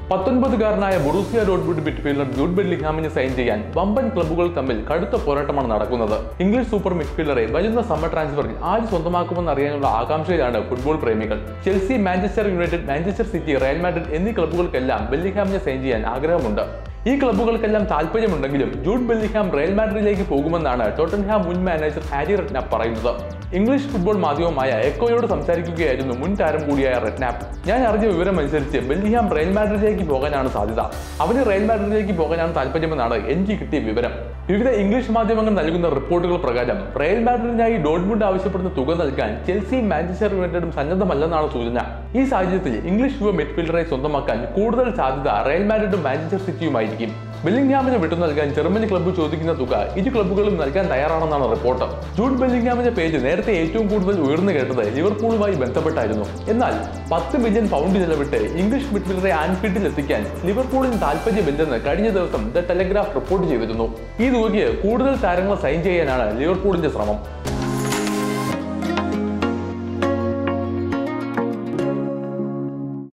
പത്തൊൻപതുകാരനായ Borussia Dortmund midfielder Jude ബെല്ലിംഗ്ഹാമിനെ sign ചെയ്യാൻ വമ്പൻ ക്ലബ്ബുകൾ തമ്മിൽ കടുത്ത പോരാട്ടമാണ് നടക്കുന്നത് ഇംഗ്ലീഷ് സൂപ്പർ മിഡ്ഫീൽഡറെ വരുന്ന സമ്മർ ട്രാൻസ്ഫറിൽ ആര് സ്വന്തമാക്കുമെന്ന് അറിയാനുള്ള ആകാംക്ഷയിലാണ് ഫുട്ബോൾ പ്രേമികൾ Chelsea Manchester United Manchester City Real Madrid എന്നീ ക്ലബ്ബുകൾക്കെല്ലാം ബെല്ലിംഗ്ഹാമിനെ സൈൻ ചെയ്യാൻ ആഗ്രഹമുണ്ട് ഈ ക്ലബ്ബുകൾക്കെല്ലാം താല്പര്യമുണ്ടെങ്കിലും ജൂഡ് ബെല്ലിംഗ്ഹാം റയൽ മാഡ്രിഡിലേക്ക് പോകുമെന്നാണ് ടോട്ടൻഹാം മുൻ മാനേജർ ഹാരി റെഡ്നാപ്പ് പറയുന്നത് ഇംഗ്ലീഷ് ഫുട്ബോൾ മാധ്യമമായ എക്കോയോട് സംസാരിക്കുകയായിരുന്നു മുൻ താരം കൂടിയായ റെഡ്നാപ്പ് ഞാൻ അറിഞ്ഞ വിവരം അനുസരിച്ച് ബെല്ലിംഗ്ഹാം റയൽ മാഡ്രിഡിലേക്ക് പോകാനാണ് സാധ്യത അവന് റയൽ മാഡ്രിഡിലേക്ക് പോകാനാണ് താല്പര്യമെന്നാണ് എനിക്ക് കിട്ടിയ വിവരം വിവിധ ഇംഗ്ലീഷ് മാധ്യമങ്ങൾ നൽകുന്ന റിപ്പോർട്ടുകൾ പ്രകാരം റയൽ മാഡ്രിഡിനായി ഡോട്ട്മുണ്ട് ആവശ്യപ്പെടുന്ന തുക നൽകാൻ ചെൽസി മാഞ്ചസ്റ്റർ യുണൈറ്റഡും സന്നദ്ധമല്ലെന്നാണ് സൂചന ഈ സാഹചര്യത്തിൽ ഇംഗ്ലീഷ് യുവ മിഡ്ഫീൽഡറെ സ്വന്തമാക്കാൻ കൂടുതൽ സാധ്യത റയൽ മാഡ്രിഡും മാഞ്ചസ്റ്റർ സിറ്റിയുമായിരിക്കും ബെല്ലിംഗ്ഹാമിന് വിട്ടു നൽകാൻ ജർമ്മനി ക്ലബ്ബ് ചോദിക്കുന്ന തുക ഇരു ക്ലബ്ബുകളും നൽകാൻ തയ്യാറാണെന്നാണ് റിപ്പോർട്ട് ജൂഡ് ബെല്ലിംഗ്ഹാമിന്റെ പേജ് നേരത്തെ ഏറ്റവും കൂടുതൽ ഉയർന്നു കേട്ടത് ലിവർപൂളുമായി ബന്ധപ്പെട്ടായിരുന്നു എന്നാൽ പത്ത് മില്യൺ പൗണ്ട് ചെലവിട്ട് ഇംഗ്ലീഷ് മിഡ്ഫീൽഡറെ ആൻഫീൽഡിൽ എത്തിക്കാൻ ലിവർപൂളിന് താല്പര്യമില്ലെന്ന് കഴിഞ്ഞ ദിവസം ദ ടെലഗ്രാഫ് റിപ്പോർട്ട് ചെയ്തിരുന്നു ഈ തുകയ്ക്ക് കൂടുതൽ താരങ്ങളെ സൈൻ ചെയ്യാനാണ് ലിവർപൂളിന്റെ ശ്രമം